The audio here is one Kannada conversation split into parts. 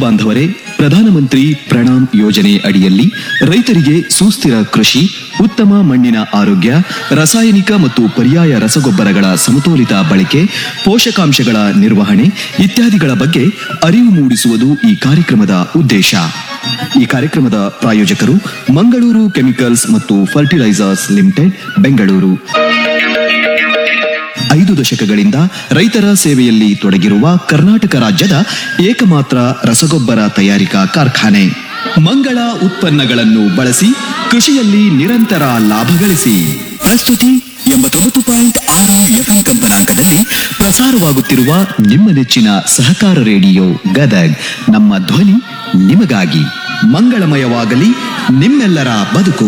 ಬಾಂಧವರೇ ಪ್ರಧಾನಮಂತ್ರಿ ಪ್ರಣಾಮ್ ಯೋಜನೆ ಅಡಿಯಲ್ಲಿ ರೈತರಿಗೆ ಸುಸ್ಥಿರ ಕೃಷಿ ಉತ್ತಮ ಮಣ್ಣಿನ ಆರೋಗ್ಯ ರಾಸಾಯನಿಕ ಮತ್ತು ಪರ್ಯಾಯ ರಸಗೊಬ್ಬರಗಳ ಸಮತೋಲಿತ ಬಳಕೆ ಪೋಷಕಾಂಶಗಳ ನಿರ್ವಹಣೆ ಇತ್ಯಾದಿಗಳ ಬಗ್ಗೆ ಅರಿವು ಮೂಡಿಸುವುದು ಈ ಕಾರ್ಯಕ್ರಮದ ಉದ್ದೇಶ ಈ ಕಾರ್ಯಕ್ರಮದ ಪ್ರಾಯೋಜಕರು ಮಂಗಳೂರು ಕೆಮಿಕಲ್ಸ್ ಮತ್ತು ಫರ್ಟಿಲೈಸರ್ಸ್ ಲಿಮಿಟೆಡ್ ಬೆಂಗಳೂರು ಐದು ದಶಕಗಳಿಂದ ರೈತರ ಸೇವೆಯಲ್ಲಿ ತೊಡಗಿರುವ ಕರ್ನಾಟಕ ರಾಜ್ಯದ ಏಕಮಾತ್ರ ರಸಗೊಬ್ಬರ ತಯಾರಿಕಾ ಕಾರ್ಖಾನೆ ಮಂಗಳ ಉತ್ಪನ್ನಗಳನ್ನು ಬಳಸಿ ಕೃಷಿಯಲ್ಲಿ ನಿರಂತರ ಲಾಭ ಗಳಿಸಿ ಪ್ರಸ್ತುತಿ ಎಂಬತ್ತೊಂಬತ್ತು ಪಾಯಿಂಟ್ ಆರು ಎಫ್ಎಂ ಕಂಪನಾಂಕದಲ್ಲಿ ಪ್ರಸಾರವಾಗುತ್ತಿರುವ ನಿಮ್ಮ ನೆಚ್ಚಿನ ಸಹಕಾರ ರೇಡಿಯೋ ಗದಗ್ ನಮ್ಮ ಧ್ವನಿ ನಿಮಗಾಗಿ ಮಂಗಳಮಯವಾಗಲಿ ನಿಮ್ಮೆಲ್ಲರ ಬದುಕು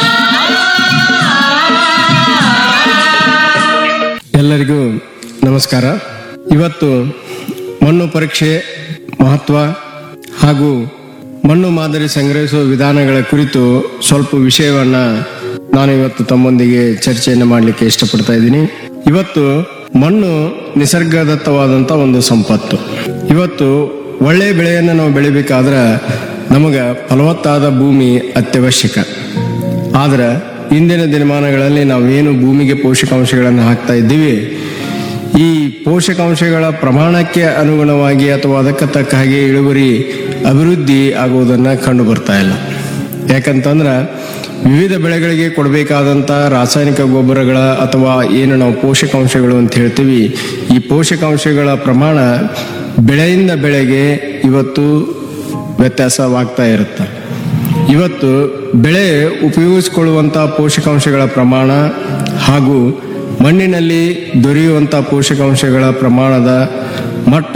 ಎಲ್ಲರಿಗೂ ನಮಸ್ಕಾರ ಇವತ್ತು ಮಣ್ಣು ಪರೀಕ್ಷೆ ಮಹತ್ವ ಹಾಗೂ ಮಣ್ಣು ಮಾದರಿ ಸಂಗ್ರಹಿಸುವ ವಿಧಾನಗಳ ಕುರಿತು ಸ್ವಲ್ಪ ವಿಷಯವನ್ನ ನಾನು ಇವತ್ತು ತಮ್ಮೊಂದಿಗೆ ಚರ್ಚೆಯನ್ನು ಮಾಡಲಿಕ್ಕೆ ಇಷ್ಟಪಡ್ತಾ ಇದ್ದೀನಿ ಇವತ್ತು ಮಣ್ಣು ನಿಸರ್ಗದತ್ತವಾದಂಥ ಒಂದು ಸಂಪತ್ತು ಇವತ್ತು ಒಳ್ಳೆ ಬೆಳೆಯನ್ನು ನಾವು ಬೆಳಿಬೇಕಾದ್ರೆ ನಮಗೆ ಫಲವತ್ತಾದ ಭೂಮಿ ಅತ್ಯವಶ್ಯಕ ಆದ್ರೆ ಇಂದಿನ ದಿನಮಾನಗಳಲ್ಲಿ ನಾವೇನು ಭೂಮಿಗೆ ಪೋಷಕಾಂಶಗಳನ್ನು ಹಾಕ್ತಾ ಇದ್ದೀವಿ ಈ ಪೋಷಕಾಂಶಗಳ ಪ್ರಮಾಣಕ್ಕೆ ಅನುಗುಣವಾಗಿ ಅಥವಾ ಅದಕ್ಕೆ ತಕ್ಕ ಹಾಗೆ ಇಳುವರಿ ಅಭಿವೃದ್ಧಿ ಆಗುವುದನ್ನು ಕಂಡು ಬರ್ತಾ ಇಲ್ಲ ಯಾಕಂತಂದ್ರೆ ವಿವಿಧ ಬೆಳೆಗಳಿಗೆ ಕೊಡಬೇಕಾದಂಥ ರಾಸಾಯನಿಕ ಗೊಬ್ಬರಗಳ ಅಥವಾ ಏನು ನಾವು ಪೋಷಕಾಂಶಗಳು ಅಂತ ಹೇಳ್ತೀವಿ ಈ ಪೋಷಕಾಂಶಗಳ ಪ್ರಮಾಣ ಬೆಳೆಯಿಂದ ಬೆಳೆಗೆ ಇವತ್ತು ವ್ಯತ್ಯಾಸವಾಗ್ತಾ ಇರುತ್ತೆ ಇವತ್ತು ಬೆಳೆ ಉಪಯೋಗಿಸಿಕೊಳ್ಳುವಂಥ ಪೋಷಕಾಂಶಗಳ ಪ್ರಮಾಣ ಹಾಗೂ ಮಣ್ಣಿನಲ್ಲಿ ದೊರೆಯುವಂಥ ಪೋಷಕಾಂಶಗಳ ಪ್ರಮಾಣದ ಮಟ್ಟ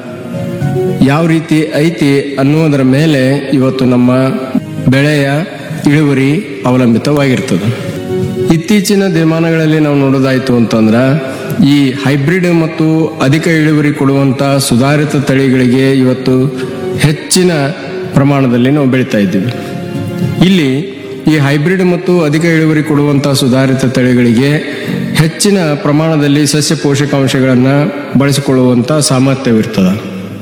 ಯಾವ ರೀತಿ ಐತಿ ಅನ್ನುವುದರ ಮೇಲೆ ಇವತ್ತು ನಮ್ಮ ಬೆಳೆಯ ಇಳುವರಿ ಅವಲಂಬಿತವಾಗಿರ್ತದೆ ಇತ್ತೀಚಿನ ದಿನಮಾನಗಳಲ್ಲಿ ನಾವು ನೋಡೋದಾಯ್ತು ಅಂತಂದ್ರೆ ಈ ಹೈಬ್ರಿಡ್ ಮತ್ತು ಅಧಿಕ ಇಳುವರಿ ಕೊಡುವಂಥ ಸುಧಾರಿತ ತಳಿಗಳಿಗೆ ಇವತ್ತು ಹೆಚ್ಚಿನ ಪ್ರಮಾಣದಲ್ಲಿ ನಾವು ಬೆಳೀತಾ ಇದ್ದೀವಿ ಇಲ್ಲಿ ಈ ಹೈಬ್ರಿಡ್ ಮತ್ತು ಅಧಿಕ ಇಳುವರಿ ಕೊಡುವಂಥ ಸುಧಾರಿತ ತಳಿಗಳಿಗೆ ಹೆಚ್ಚಿನ ಪ್ರಮಾಣದಲ್ಲಿ ಸಸ್ಯ ಪೋಷಕಾಂಶಗಳನ್ನು ಬಳಸಿಕೊಳ್ಳುವಂಥ ಸಾಮರ್ಥ್ಯವಿರ್ತದೆ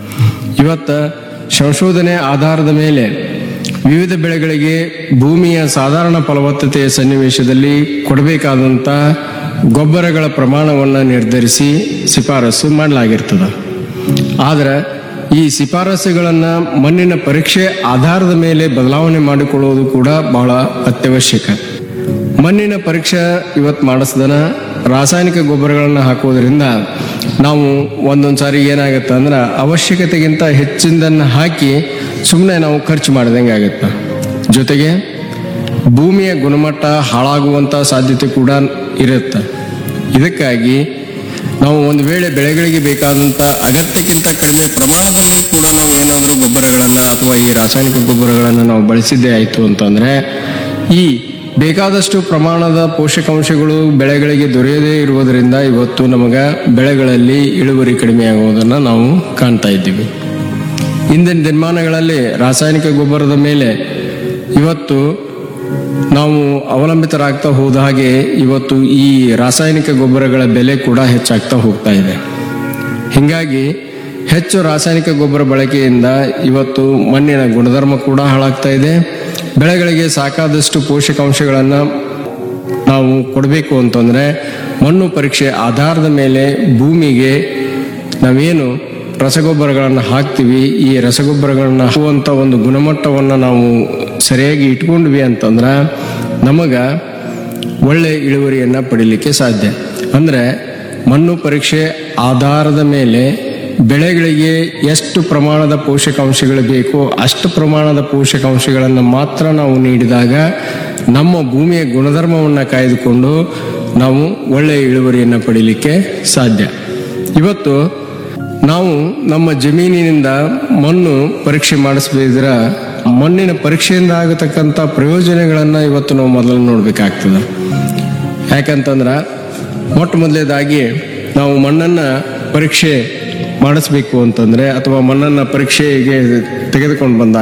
ಇವತ್ತು ಸಂಶೋಧನೆ ಆಧಾರದ ಮೇಲೆ ವಿವಿಧ ಬೆಳೆಗಳಿಗೆ ಭೂಮಿಯ ಸಾಧಾರಣ ಫಲವತ್ತತೆಯ ಸನ್ನಿವೇಶದಲ್ಲಿ ಕೊಡಬೇಕಾದಂಥ ಗೊಬ್ಬರಗಳ ಪ್ರಮಾಣವನ್ನು ನಿರ್ಧರಿಸಿ ಶಿಫಾರಸು ಮಾಡಲಾಗಿರ್ತದೆ ಆದರೆ ಈ ಶಿಫಾರಸುಗಳನ್ನು ಮಣ್ಣಿನ ಪರೀಕ್ಷೆ ಆಧಾರದ ಮೇಲೆ ಬದಲಾವಣೆ ಮಾಡಿಕೊಳ್ಳುವುದು ಕೂಡ ಬಹಳ ಅತ್ಯವಶ್ಯಕ ಮಣ್ಣಿನ ಪರೀಕ್ಷೆ ಇವತ್ತು ಮಾಡಿಸ್ದನ ರಾಸಾಯನಿಕ ಗೊಬ್ಬರಗಳನ್ನು ಹಾಕೋದ್ರಿಂದ ನಾವು ಒಂದೊಂದು ಸಾರಿ ಏನಾಗುತ್ತೆ ಅಂದ್ರೆ ಅವಶ್ಯಕತೆಗಿಂತ ಹೆಚ್ಚಿನದನ್ನು ಹಾಕಿ ಸುಮ್ಮನೆ ನಾವು ಖರ್ಚು ಮಾಡ್ದಂಗೆ ಆಗುತ್ತೆ ಜೊತೆಗೆ ಭೂಮಿಯ ಗುಣಮಟ್ಟ ಹಾಳಾಗುವಂಥ ಸಾಧ್ಯತೆ ಕೂಡ ಇರುತ್ತೆ ಇದಕ್ಕಾಗಿ ನಾವು ಒಂದು ವೇಳೆ ಬೆಳೆಗಳಿಗೆ ಬೇಕಾದಂಥ ಅಗತ್ಯಕ್ಕಿಂತ ಕಡಿಮೆ ಪ್ರಮಾಣದಲ್ಲಿ ಕೂಡ ನಾವು ಏನಾದರೂ ಗೊಬ್ಬರಗಳನ್ನು ಅಥವಾ ಈ ರಾಸಾಯನಿಕ ಗೊಬ್ಬರಗಳನ್ನು ನಾವು ಬಳಸಿದ್ದೇ ಆಯಿತು ಅಂತಂದರೆ ಈ ಬೇಕಾದಷ್ಟು ಪ್ರಮಾಣದ ಪೋಷಕಾಂಶಗಳು ಬೆಳೆಗಳಿಗೆ ದೊರೆಯದೇ ಇರುವುದರಿಂದ ಇವತ್ತು ನಮಗೆ ಬೆಳೆಗಳಲ್ಲಿ ಇಳುವರಿ ಕಡಿಮೆ ಆಗುವುದನ್ನು ನಾವು ಕಾಣ್ತಾ ಇದ್ದೀವಿ ಇಂದಿನ ದಿನಮಾನಗಳಲ್ಲಿ ರಾಸಾಯನಿಕ ಗೊಬ್ಬರದ ಮೇಲೆ ಇವತ್ತು ನಾವು ಅವಲಂಬಿತರಾಗ್ತಾ ಹೋದ ಹಾಗೆ ಇವತ್ತು ಈ ರಾಸಾಯನಿಕ ಗೊಬ್ಬರಗಳ ಬೆಲೆ ಕೂಡ ಹೆಚ್ಚಾಗ್ತಾ ಹೋಗ್ತಾ ಇದೆ ಹೀಗಾಗಿ ಹೆಚ್ಚು ರಾಸಾಯನಿಕ ಗೊಬ್ಬರ ಬಳಕೆಯಿಂದ ಇವತ್ತು ಮಣ್ಣಿನ ಗುಣಧರ್ಮ ಕೂಡ ಹಾಳಾಗ್ತಾ ಇದೆ ಬೆಳೆಗಳಿಗೆ ಸಾಕಾದಷ್ಟು ಪೋಷಕಾಂಶಗಳನ್ನು ನಾವು ಕೊಡಬೇಕು ಅಂತಂದರೆ ಮಣ್ಣು ಪರೀಕ್ಷೆ ಆಧಾರದ ಮೇಲೆ ಭೂಮಿಗೆ ನಾವೇನು ರಸಗೊಬ್ಬರಗಳನ್ನು ಹಾಕ್ತೀವಿ ಈ ರಸಗೊಬ್ಬರಗಳನ್ನು ಹಾಕುವಂಥ ಒಂದು ಗುಣಮಟ್ಟವನ್ನು ನಾವು ಸರಿಯಾಗಿ ಇಟ್ಕೊಂಡ್ವಿ ಅಂತಂದ್ರೆ ನಮಗೆ ಒಳ್ಳೆ ಇಳುವರಿಯನ್ನು ಪಡಿಲಿಕ್ಕೆ ಸಾಧ್ಯ ಅಂದರೆ ಮಣ್ಣು ಪರೀಕ್ಷೆ ಆಧಾರದ ಮೇಲೆ ಬೆಳೆಗಳಿಗೆ ಎಷ್ಟು ಪ್ರಮಾಣದ ಪೋಷಕಾಂಶಗಳು ಬೇಕೋ ಅಷ್ಟು ಪ್ರಮಾಣದ ಪೋಷಕಾಂಶಗಳನ್ನು ಮಾತ್ರ ನಾವು ನೀಡಿದಾಗ ನಮ್ಮ ಭೂಮಿಯ ಗುಣಧರ್ಮವನ್ನು ಕಾಯ್ದುಕೊಂಡು ನಾವು ಒಳ್ಳೆಯ ಇಳುವರಿಯನ್ನು ಪಡೀಲಿಕ್ಕೆ ಸಾಧ್ಯ ಇವತ್ತು ನಾವು ನಮ್ಮ ಜಮೀನಿನಿಂದ ಮಣ್ಣು ಪರೀಕ್ಷೆ ಮಾಡಿಸ್ಬೇಕಿದ್ರೆ ಮಣ್ಣಿನ ಪರೀಕ್ಷೆಯಿಂದ ಆಗತಕ್ಕಂಥ ಪ್ರಯೋಜನಗಳನ್ನು ಇವತ್ತು ನಾವು ಮೊದಲು ನೋಡಬೇಕಾಗ್ತದೆ ಯಾಕಂತಂದ್ರೆ ಮೊಟ್ಟ ಮೊದಲೇದಾಗಿ ನಾವು ಮಣ್ಣನ್ನು ಪರೀಕ್ಷೆ ಮಾಡಿಸ್ಬೇಕು ಅಂತಂದ್ರೆ ಅಥವಾ ಮಣ್ಣನ್ನು ಪರೀಕ್ಷೆಗೆ ತೆಗೆದುಕೊಂಡು ಬಂದಾಗ